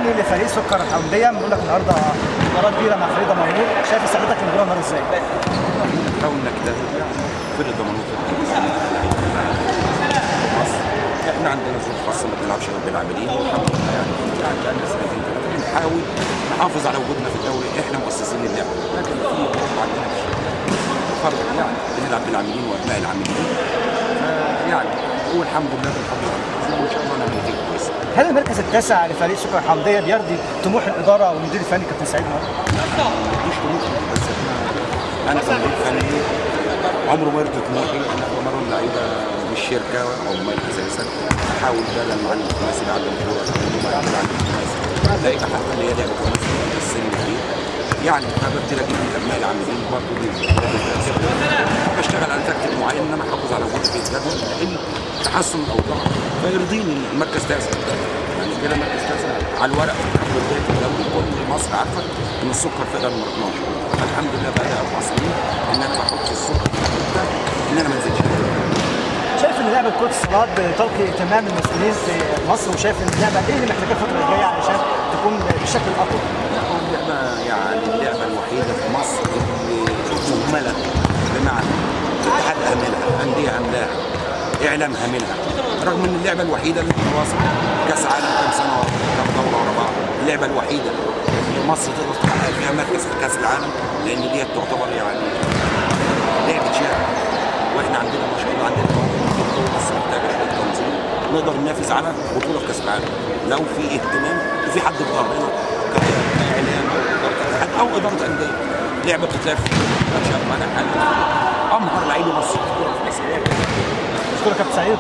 الفني لفريق سكر الحمديه بنقول لك النهارده مباراه كبيره مع فريق دمنهور شايف استعدادك للمباراه النهارده ازاي؟ نحاول نجتهد فرقه دمنهور احنا عندنا ظروف خاصه ما بنلعبش غير بالعاملين والحمد لله يعني يعني بقالنا سنتين ثلاثه بنحاول نحافظ على وجودنا في الدوري احنا مؤسسين اللعبه لكن في ظروف عندنا في فرق يعني بنلعب بالعاملين وابناء العاملين يعني هو الحمد لله بنحافظ على وجودنا وان شاء الله نعمل نتيجه كويسه هل المركز التاسع لفريق سكر الحمديه بيرضي طموح الاداره والمدير الفني كابتن سعيد النهارده؟ مش طموح بس احنا انا كمدير فني عمره ما يرضي طموحي انا بمرن لعيبه مش شركه او مال اساسا بحاول ده لما عندي الناس اللي عندهم كوره ما عندي الناس لعيبه حتى اللي هي لعبه كويسه في السن الكبير يعني فببتدي اجيب من ابناء العاملين برضه بشتغل على تكتيك معين ان انا احافظ على وجودي في الجدول لان تحسن الاوضاع فيرضيني المركز تاسع يعني كده مركز تاسع على الورق بدايه الدوري كل مصر عارفه ان السكر فرقه نمره 12 الحمد لله بقى لي اربع سنين ان انا بحط السكر في الحته ان انا ما انزلش شايف ان لعبه كره الصالات بتلقي اهتمام المسؤولين في مصر وشايف ان اللعبه ايه اللي محتاجاه الفتره الجايه علشان تكون بشكل اقوى؟ اللعبه يعني اللعبه الوحيده في مصر اللي مهمله بمعنى الاتحاد اهملها انديه عاملاها اعلام هاملها رغم ان اللعبه الوحيده اللي بتواصل كاس عالم كام سنه ورا كام دوره ورا بعض اللعبه الوحيده اللي مصر تقدر تحقق فيها مركز في كاس العالم لان ديت تعتبر يعني لعبه شارع واحنا عندنا ما شاء الله عندنا مواهب بس محتاجه شويه تنظيم نقدر ننافس على بطوله في كاس العالم لو في اهتمام وفي حد في ظهرنا كاعلام او اداره اتحاد او اداره انديه لعبه بتتلعب في ما شاء الله انا حاجه امهر لعيبه مصر في الكوره في مصر اشكرك كابتن سعيد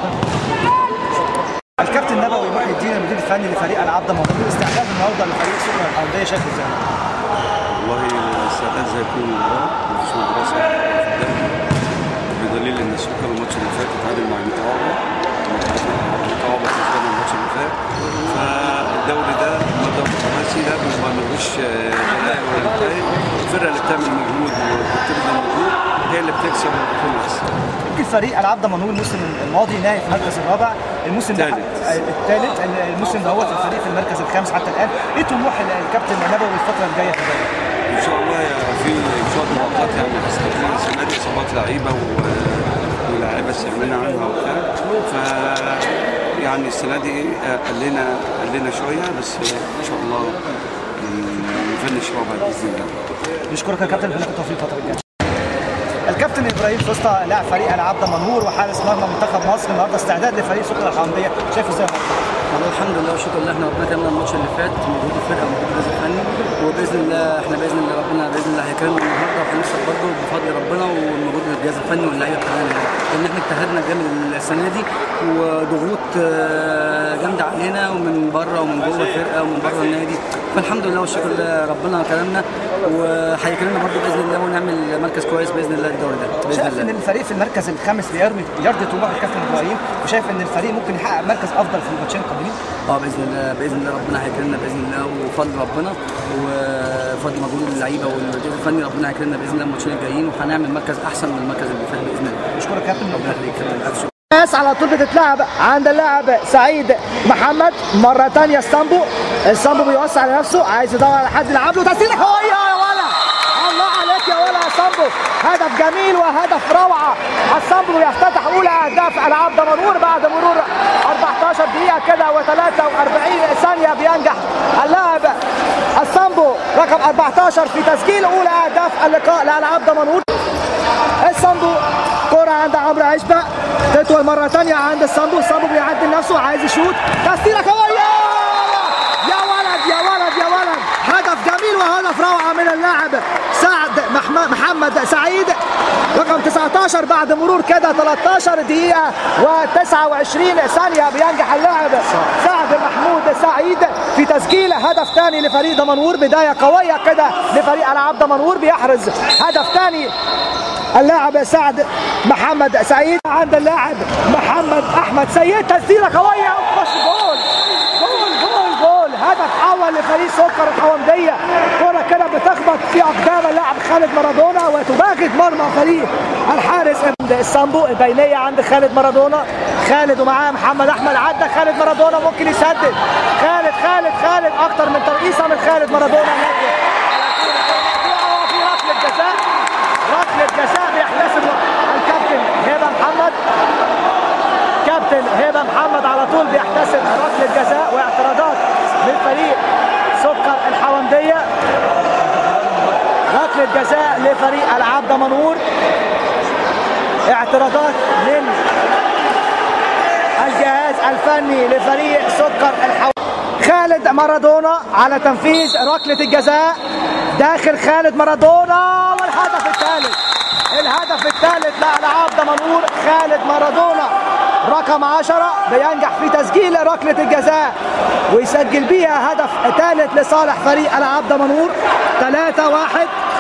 الكابتن نبوي محي الدين المدير الفني لفريق العاب دمنهور استعداد النهارده لفريق سكر الحمديه شايفه ازاي؟ والله الاستعداد زي كل مباراة مفيش مباراة سهلة في الدوري بدليل ان السكر الماتش اللي فات اتعادل مع المتعاقب المتعاقب كسبان الماتش اللي فات فالدوري ده الدوري الخماسي ده ما ملوش غلاء ولا نتائج الفرقة اللي بتعمل مجهود وبتبذل مجهود هي اللي بتكسب وبتفوز يمكن فريق العاب دمنهور الموسم الماضي نهائي في المركز الرابع الموسم ده الثالث. الثالث الموسم ده هو الفريق في المركز الخامس حتى الان ايه طموح الكابتن نبوي الفتره الجايه في الدوري؟ ان شاء الله يا في شويه مؤقت يعني هستخدم السنه دي اصابات لعيبه و... ولاعيبه استغنينا عنها وبتاع ف يعني السنه دي ايه قال لنا قال لنا شويه بس ان شاء الله نفنش رابع باذن الله نشكرك يا كابتن لك التوفيق الفتره الجايه الكابتن ابراهيم فسطى لاعب فريق العاب دمنهور وحارس مرمى منتخب مصر النهارده استعداد لفريق سكر الحمديه شايفه ازاي والله الحمد لله والشكر لله احنا ربنا كرمنا الماتش اللي فات مجهود الفرقه ومجهود الجهاز الفني وباذن الله احنا باذن الله ربنا باذن الله هيكرمنا النهارده وهنكسب برضه بفضل ربنا ومجهود الجهاز الفني واللعيبه بتاعنا لان احنا اجتهدنا جامد السنه دي وضغوط آه، جامده علينا ومن بره ومن جوه الفرقه ومن بره النادي فالحمد لله والشكر لله ربنا كرمنا وهيكرمنا برضه باذن الله ونعمل مركز كويس باذن الله الدوري ده باذن شايف ان الله الفريق في المركز الخامس بيرمي يرضي طموح الكابتن ابراهيم وشايف ان الفريق ممكن يحقق مركز افضل في الماتشين القادمين اه باذن الله باذن الله ربنا هيكرمنا باذن الله وفضل ربنا وفضل مجهود اللعيبه والمدير الفني ربنا هيكرمنا باذن الله الماتشين الجايين وهنعمل مركز احسن من المركز اللي فات باذن الله اشكرك يا كابتن ربنا يخليك كابتن ألف شكر. الناس على طول بتتلعب عند اللاعب سعيد محمد مره ثانيه اسطنبول اسطنبول بيوسع لنفسه عايز يدور على حد يلعب له تسديده قويه يا ولد الله عليك يا ولد اسطنبول هدف جميل وهدف روعه اسطنبول يفتتح اولى اهداف العاب دمنهور بعد مرور 14 دقيقه كده و43 ثانيه بينجح اللاعب اسطنبول رقم 14 في تسجيل اولى اهداف اللقاء لالعاب دمنهور الصندوق كرة عند عمرو عشبة تطول مرة تانية عند الصندوق الصندوق بيعدل نفسه عايز يشوط تسديدة قوية يا ولد يا ولد يا ولد هدف جميل وهدف روعة من اللاعب سعد محم- محمد سعيد رقم 19 بعد مرور كده 13 دقيقة و29 ثانية بينجح اللاعب سعد محمود سعيد في تسجيل هدف ثاني لفريق دمنهور بداية قوية كده لفريق ألعاب دمنهور بيحرز هدف ثاني اللاعب سعد محمد سعيد عند اللاعب محمد احمد سيد تسديده قويه وخش جول جول جول جول هدف اول لفريق سكر الحومديه كره كده بتخبط في اقدام اللاعب خالد مارادونا وتباغت مرمى فريق الحارس عند السامبو البينيه عند خالد مارادونا خالد ومعاه محمد احمد عدى خالد مارادونا ممكن يسدد خالد خالد خالد اكتر من ترقيصه من خالد مارادونا لكن في ركله جزاء ركله جزاء بيحتسب الكابتن هبه محمد كابتن هبه محمد على طول بيحتسب ركله جزاء واعتراضات من فريق سكر الحونديه ركله جزاء لفريق العاب دمنهور اعتراضات من الجهاز الفني لفريق سكر الحو خالد مارادونا على تنفيذ ركلة الجزاء داخل خالد مارادونا والهدف الثالث الهدف الثالث لألعاب دمنهور خالد مارادونا رقم 10 بينجح في تسجيل ركلة الجزاء ويسجل بيها هدف ثالث لصالح فريق ألعاب دمنهور 3 1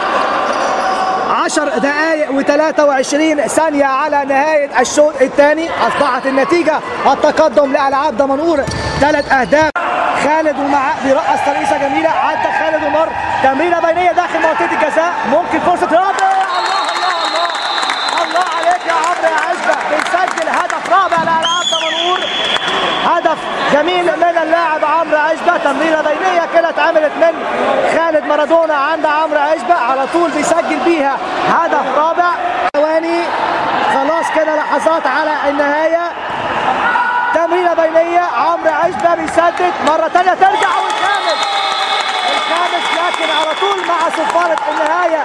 10 دقائق و23 ثانية على نهاية الشوط الثاني أصبحت النتيجة التقدم لألعاب دمنهور ثلاث أهداف خالد ومعاه بيرقص ترقيصة جميلة عدى خالد ومر تمريرة بينية داخل منطقة الجزاء ممكن فرصة رابع الله الله الله الله عليك يا عمرو يا عزبة بنسجل هدف رابع لألعاب دمنهور هدف جميل من اللاعب عمرو عشبة تمريرة بينية كده اتعملت من خالد مارادونا عند عمرو عشبة على طول بيسجل بيها هدف رابع ثواني خلاص كده لحظات على النهاية تمريرة بينية عمرو عشبة بيسدد مرة تانية ترجع والخامس الخامس لكن على طول مع صفارة النهاية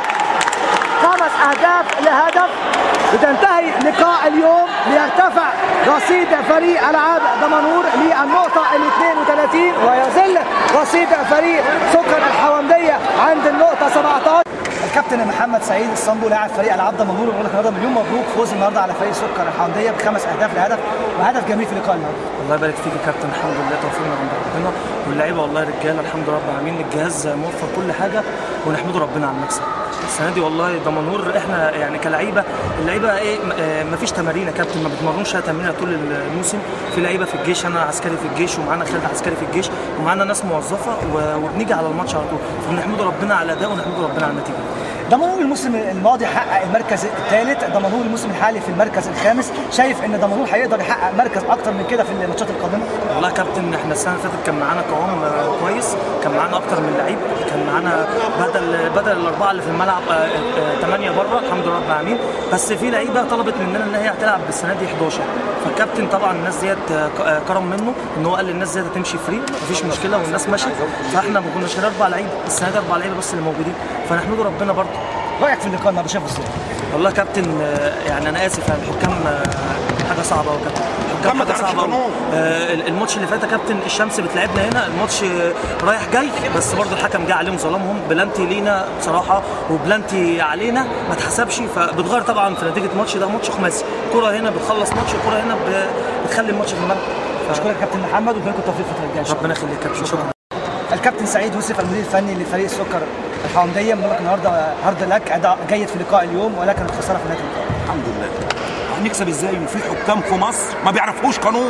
خمس اهداف لهدف بتنتهي لقاء اليوم ليرتفع رصيد فريق العاب دمنهور للنقطه ال 32 ويظل رصيد فريق سكر الحونديه عند النقطه 17 الكابتن محمد سعيد الصنبو لاعب فريق العاب دمنهور بقول لك النهارده مليون مبروك فوز النهارده على فريق سكر الحونديه بخمس اهداف لهدف وهدف جميل في لقاء النهارده الله يبارك فيك يا كابتن الحمد لله توفيقنا عند ربنا واللعيبه والله رجاله الحمد لله رب العالمين الجهاز موفر كل حاجه ونحمده ربنا على المكسب السنه دي والله دمنهور احنا يعني كلعيبه اللعيبه ايه م- آه، مفيش تمارين يا كابتن ما بيتمرنوش تمرين طول الموسم في لعيبه في الجيش انا عسكري في الجيش ومعانا خالد عسكري في الجيش ومعانا ناس موظفه و- وبنيجي على الماتش على طول فبنحمده ربنا على الاداء ونحمده ربنا على النتيجه دمنهور الموسم الماضي حقق المركز الثالث دمنهور الموسم الحالي في المركز الخامس شايف ان دمنهور هيقدر يحقق مركز اكتر من كده في الماتشات القادمه والله يا كابتن احنا السنه اللي فاتت كان معانا قوام آه، كويس كان معانا اكتر من لعيب كان معانا بدل بدل الاربعه اللي في الملعب ثمانيه بره الحمد لله رب العالمين بس في لعيبه طلبت مننا ان هي هتلعب السنه دي 11 فالكابتن طبعا الناس ديت آه، ك- آه، كرم منه ان هو قال للناس ديت هتمشي فري مفيش مشكله والناس مشت فاحنا ما كناش غير اربع لعيبه السنه دي اربع لعيبه بس اللي موجودين فنحمده ربنا برضه رايك في اللقاء النهارده شايفه ازاي؟ والله يا كابتن آه، يعني انا اسف يعني الحكام آه، حاجه صعبه قوي يا كابتن الحكام ما حاجه تعرفش صعبه قوي قانون. آه، الماتش اللي فات يا كابتن الشمس بتلعبنا هنا الماتش آه، رايح جاي بس برضه الحكم جه عليهم ظلمهم بلانتي لينا بصراحه وبلانتي علينا ما اتحسبش فبتغير طبعا في نتيجه الماتش ده ماتش خماسي كره هنا بتخلص ماتش كره هنا ب- بتخلي الماتش في الملعب ف- اشكرك كابتن محمد وبارك التوفيق الفتره الجايه إن شاء الله. ربنا يخليك يا كابتن شكرا الكابتن سعيد يوسف المدير الفني لفريق السكر الحونديه بنقول لك النهارده هارد لك اداء جيد في لقاء اليوم ولكن الخساره في نهايه اللقاء الحمد لله هنكسب ازاي وفي حكام في مصر ما بيعرفوش قانون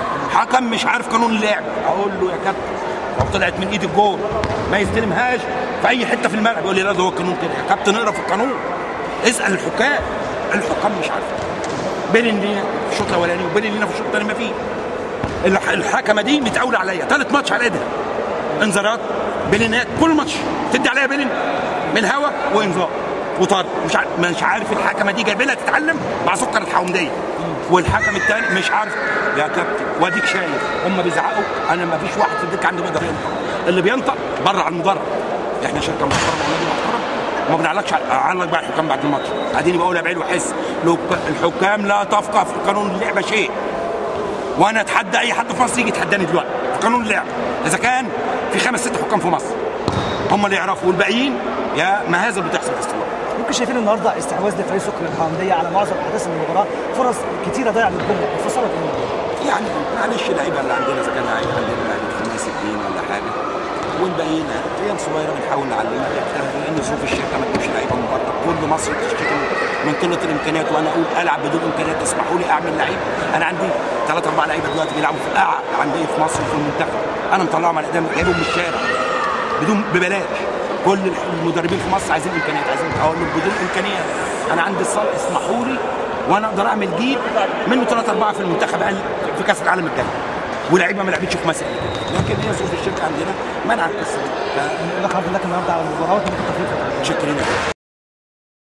حكم مش عارف قانون اللعب اقول له يا كابتن لو طلعت من ايد الجول ما يستلمهاش في اي حته في الملعب يقول لي لا ده هو القانون كده يا كابتن اقرا في القانون اسال الحكام الحكام مش عارفه بيلين لينا في الشوط الاولاني وبيلين لينا في الشوط الثاني ما فيه الح- الحكمه دي متعوله عليا ثالث ماتش على ايدها انذارات بيلينات كل ماتش تدي عليها بيلين من الهوا وانذار وطرد مش عارف مش عارف الحكمه دي جايبه لها تتعلم مع سكر الحومديه والحكم الثاني مش عارف يا كابتن واديك شايف هم بيزعقوا انا ما فيش واحد في الدكه عندي بيقدر ينطق اللي بينطق بره على المدرج احنا شركه محترمه ونادي محترم وما بنعلقش على- اعلق بقى الحكام بعد الماتش اديني بقولها بعيد واحس لو الحكام لا تفقه في قانون اللعبه شيء وانا اتحدى اي حد في مصر يجي يتحداني دلوقتي في قانون اللعب اذا كان في خمس ست حكام في مصر هم اللي يعرفوا والباقيين يا ما هذا اللي بتحصل في استواء ممكن شايفين النهارده استحواذ لفريق سكر الحونديه على معظم احداث المباراه فرص كتيره ضيع للجمله الفصلت ايه؟ يعني معلش اللعيبه اللي عندنا اذا كان لعيب عندنا لعيبه خميس اثنين ولا حاجه والباقيين ايام صغيره بنحاول نعلمها لان ظروف الشركه ما تجيبش لعيبه من بره كل مصر بتشتكي من قله الامكانيات وانا اقول العب بدون امكانيات تسمحوا لي اعمل لعيب انا عندي ثلاث اربع لعيبه دلوقتي بيلعبوا في القاعه عندي في مصر في المنتخب انا مطلعهم على قدام جايبهم من الشارع بدون ببلاش كل المدربين في مصر عايزين امكانيات عايزين اقول لهم بدون امكانيات انا عندي الصالح اسمحوا لي وانا اقدر اعمل جيل منه ثلاث اربعه في المنتخب قال في كاس العالم الجاي ولاعيبه ما لعبتش في مساء لكن هي ظروف الشركه عندنا منعت القصه دي الحمد لله النهارده على المباراه وانت ممكن تفريق فمتشكرين